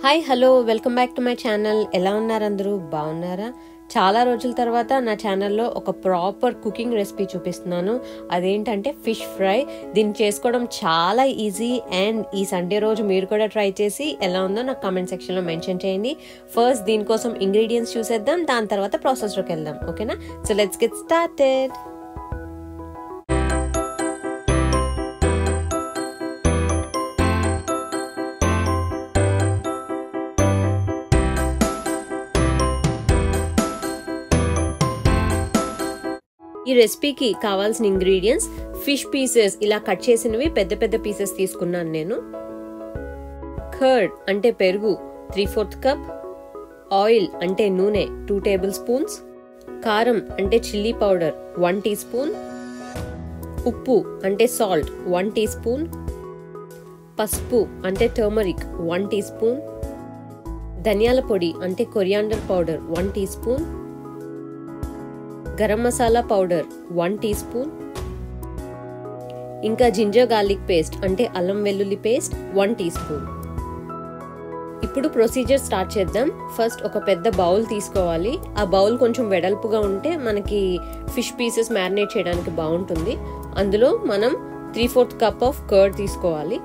hi hello welcome back to my channel ఎలా ఉన్నారు అందరూ బాగున్నారా చాలా రోజుల తర్వాత నా ఛానల్లో ఒక ప్రాపర్ కుకింగ్ రెసిపీ చూపిస్తున్నాను అదేంటంటే ఫిష్ ఫ్రై దీన్ని చేసుకోవడం చాలా ఈజీ అండ్ ఈ సండే రోజు మీరు కూడా ట్రై చేసి ఎలా ఉందో నాకు కామెంట్ సెక్షన్లో మెన్షన్ చేయండి ఫస్ట్ దీనికోసం ఇంగ్రీడియంట్స్ చూసేద్దాం దాని తర్వాత ప్రాసెస్లోకి వెళ్దాం ఓకేనా సో లెట్స్ గెట్ స్టార్టెడ్ ఈ రెసిపీకి కావాల్సిన ఇంగ్రీడియంట్స్ ఫిష్ పీసెస్ ఇలా కట్ చేసినవి పెద్ద పెద్ద పీసెస్ తీసుకున్నాను నేను కర్డ్ అంటే పెరుగు త్రీ ఫోర్త్ కప్ ఆయిల్ అంటే నూనె టూ టేబుల్ స్పూన్స్ కారం అంటే chilli powder one teaspoon ఉప్పు అంటే సాల్ట్ వన్ టీ స్పూన్ పసుపు అంటే టర్మరిక్ వన్ టీ స్పూన్ ధనియాల పొడి అంటే coriander powder one teaspoon garam masala powder one teaspoon ఇంకా జింజర్ గార్లిక్ పేస్ట్ అంటే అల్లం వెల్లుల్లి పేస్ట్ వన్ టీ స్పూన్ ఇప్పుడు ప్రొసీజర్ స్టార్ట్ చేద్దాం ఫస్ట్ ఒక పెద్ద బౌల్ తీసుకోవాలి ఆ బౌల్ కొంచెం వెడల్పుగా ఉంటే మనకి ఫిష్ పీసెస్ మ్యారినేట్ చేయడానికి బాగుంటుంది అందులో మనం three fourth cup of curd తీసుకోవాలి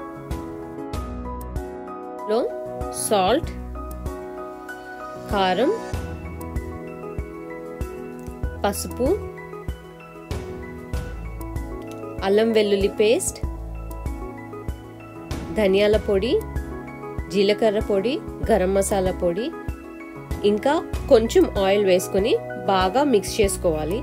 లో సాల్ట్ కారం పసుపు అల్లం వెల్లుల్లి పేస్ట్ ధనియాల పొడి జీలకర్ర పొడి గరం మసాలా పొడి ఇంకా కొంచెం ఆయిల్ వేసుకొని బాగా మిక్స్ చేసుకోవాలి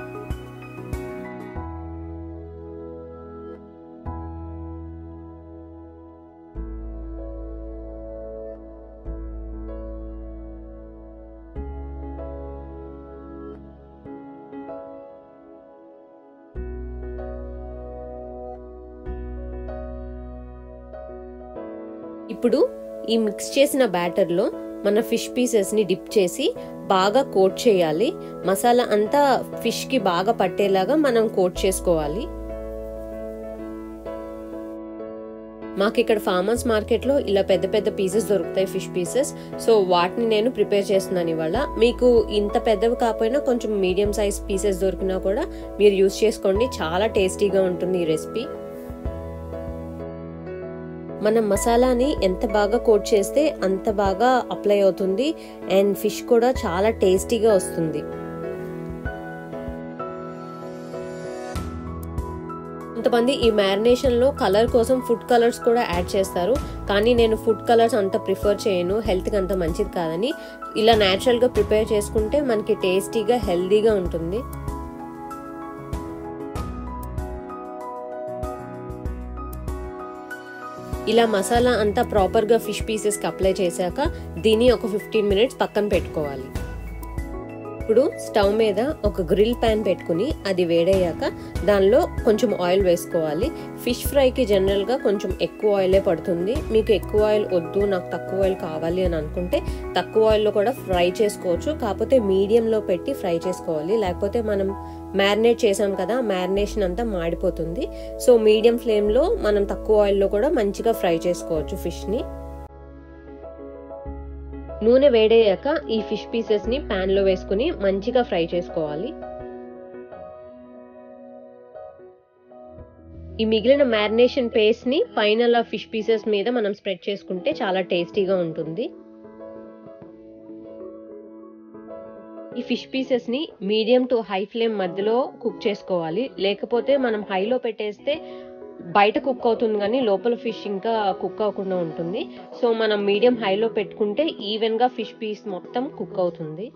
ఇప్పుడు ఈ మిక్స్ చేసిన బ్యాటర్లో మన ఫిష్ పీసెస్ని డిప్ చేసి బాగా కోట్ చేయాలి మసాలా అంతా ఫిష్కి బాగా పట్టేలాగా మనం కోట్ చేసుకోవాలి మాకు ఇక్కడ ఫార్మర్స్ మార్కెట్లో ఇలా పెద్ద పెద్ద పీసెస్ దొరుకుతాయి ఫిష్ పీసెస్ సో వాటిని నేను ప్రిపేర్ చేస్తున్నాను ఇవాళ మీకు ఇంత పెద్దవి కాకపోయినా కొంచెం మీడియం సైజ్ పీసెస్ దొరికినా కూడా మీరు యూస్ చేసుకోండి చాలా టేస్టీగా ఉంటుంది ఈ రెసిపీ మనం మసాలాని ఎంత బాగా కోట్ చేస్తే అంత బాగా అప్లై అవుతుంది అండ్ ఫిష్ కూడా చాలా టేస్టీగా వస్తుంది కొంతమంది ఈ మ్యారినేషన్లో కలర్ కోసం ఫుడ్ కలర్స్ కూడా యాడ్ చేస్తారు కానీ నేను ఫుడ్ కలర్స్ అంత ప్రిఫర్ చేయను హెల్త్కి అంత మంచిది కాదని ఇలా న్యాచురల్గా ప్రిపేర్ చేసుకుంటే మనకి టేస్టీగా హెల్తీగా ఉంటుంది ఇలా మసాలా అంతా ప్రాపర్గా ఫిష్ పీసెస్కి అప్లై చేశాక దీన్ని ఒక ఫిఫ్టీన్ మినిట్స్ పక్కన పెట్టుకోవాలి ఇప్పుడు స్టవ్ మీద ఒక గ్రిల్ ప్యాన్ పెట్టుకుని అది వేడయ్యాక దానిలో కొంచెం ఆయిల్ వేసుకోవాలి ఫిష్ ఫ్రైకి జనరల్గా కొంచెం ఎక్కువ ఆయిలే పడుతుంది మీకు ఎక్కువ ఆయిల్ వద్దు నాకు తక్కువ ఆయిల్ కావాలి అని అనుకుంటే తక్కువ ఆయిల్లో కూడా ఫ్రై చేసుకోవచ్చు కాకపోతే మీడియంలో పెట్టి ఫ్రై చేసుకోవాలి లేకపోతే మనం మ్యారినేట్ చేసాం కదా మ్యారినేషన్ అంతా మాడిపోతుంది సో మీడియం ఫ్లేమ్లో మనం తక్కువ ఆయిల్లో కూడా మంచిగా ఫ్రై చేసుకోవచ్చు ఫిష్ని నూనె వేడయ్యాక ఈ ఫిష్ పీసెస్ ని పాన్ లో వేసుకుని మంచిగా ఫ్రై చేసుకోవాలి ఈ మిగిలిన మ్యారినేషన్ పేస్ట్ ని పైన ఫిష్ పీసెస్ మీద మనం స్ప్రెడ్ చేసుకుంటే చాలా టేస్టీగా ఉంటుంది ఈ ఫిష్ పీసెస్ ని మీడియం టు హై ఫ్లేమ్ మధ్యలో కుక్ చేసుకోవాలి లేకపోతే మనం హైలో పెట్టేస్తే బయట కుక్ అవుతుంది కానీ లోపల ఫిష్ ఇంకా కుక్ అవ్వకుండా ఉంటుంది సో మనం మీడియం హైలో పెట్టుకుంటే ఈవెన్గా ఫిష్ పీస్ మొత్తం కుక్ అవుతుంది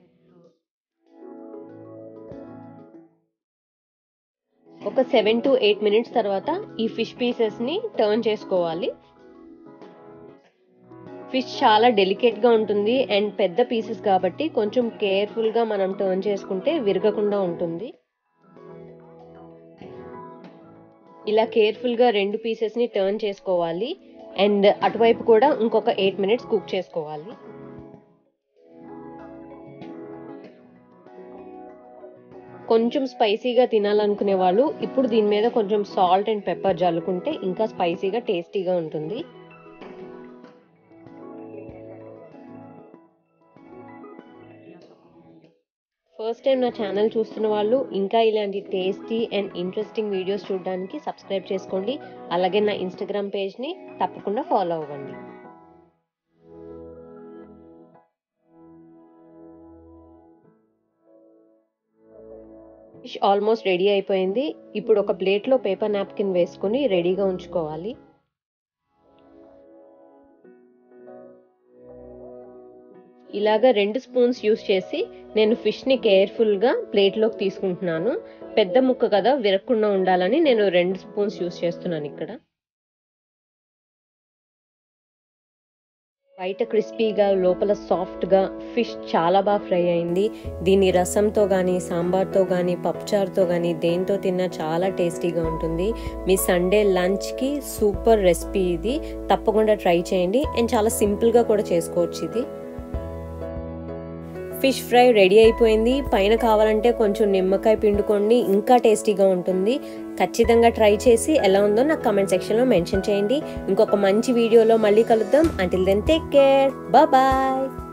ఒక సెవెన్ టు ఎయిట్ మినిట్స్ తర్వాత ఈ ఫిష్ పీసెస్ని టర్న్ చేసుకోవాలి ఫిష్ చాలా డెలికేట్గా ఉంటుంది అండ్ పెద్ద పీసెస్ కాబట్టి కొంచెం కేర్ఫుల్గా మనం టర్న్ చేసుకుంటే విరగకుండా ఉంటుంది ఇలా కేర్ఫుల్గా రెండు పీసెస్ని టర్న్ చేసుకోవాలి అండ్ అటువైపు కూడా ఇంకొక ఎయిట్ మినిట్స్ కుక్ చేసుకోవాలి కొంచెం స్పైసీగా తినాలనుకునే వాళ్ళు ఇప్పుడు దీని మీద కొంచెం సాల్ట్ అండ్ పెప్పర్ జల్లుకుంటే ఇంకా స్పైసీగా టేస్టీగా ఉంటుంది ఫస్ట్ టైం నా ఛానల్ చూస్తున్న వాళ్ళు ఇంకా ఇలాంటి టేస్టీ అండ్ ఇంట్రెస్టింగ్ వీడియోస్ చూడడానికి సబ్స్క్రైబ్ చేసుకోండి అలాగే నా ఇన్స్టాగ్రామ్ పేజ్ని తప్పకుండా ఫాలో అవ్వండి ఫిష్ ఆల్మోస్ట్ రెడీ అయిపోయింది ఇప్పుడు ఒక ప్లేట్లో పేపర్ నాప్కిన్ వేసుకొని రెడీగా ఉంచుకోవాలి ఇలాగా రెండు స్పూన్స్ యూస్ చేసి నేను ఫిష్ని కేర్ఫుల్గా ప్లేట్లోకి తీసుకుంటున్నాను పెద్ద ముక్క కదా విరగకుండా ఉండాలని నేను రెండు స్పూన్స్ యూస్ చేస్తున్నాను ఇక్కడ బయట క్రిస్పీగా లోపల సాఫ్ట్గా ఫిష్ చాలా బాగా ఫ్రై అయింది దీని రసంతో కానీ సాంబార్తో కానీ పప్పుచారుతో కానీ దేంతో తిన్నా చాలా టేస్టీగా ఉంటుంది మీ సండే లంచ్కి సూపర్ రెసిపీ ఇది తప్పకుండా ట్రై చేయండి అండ్ చాలా సింపుల్గా కూడా చేసుకోవచ్చు ఇది ఫిష్ ఫ్రై రెడీ అయిపోయింది పైన కావాలంటే కొంచెం నిమ్మకాయ పిండుకోండి ఇంకా టేస్టీగా ఉంటుంది ఖచ్చితంగా ట్రై చేసి ఎలా ఉందో నాకు కమెంట్ సెక్షన్లో మెన్షన్ చేయండి ఇంకొక మంచి వీడియోలో మళ్ళీ కలుద్దాం until then take care bye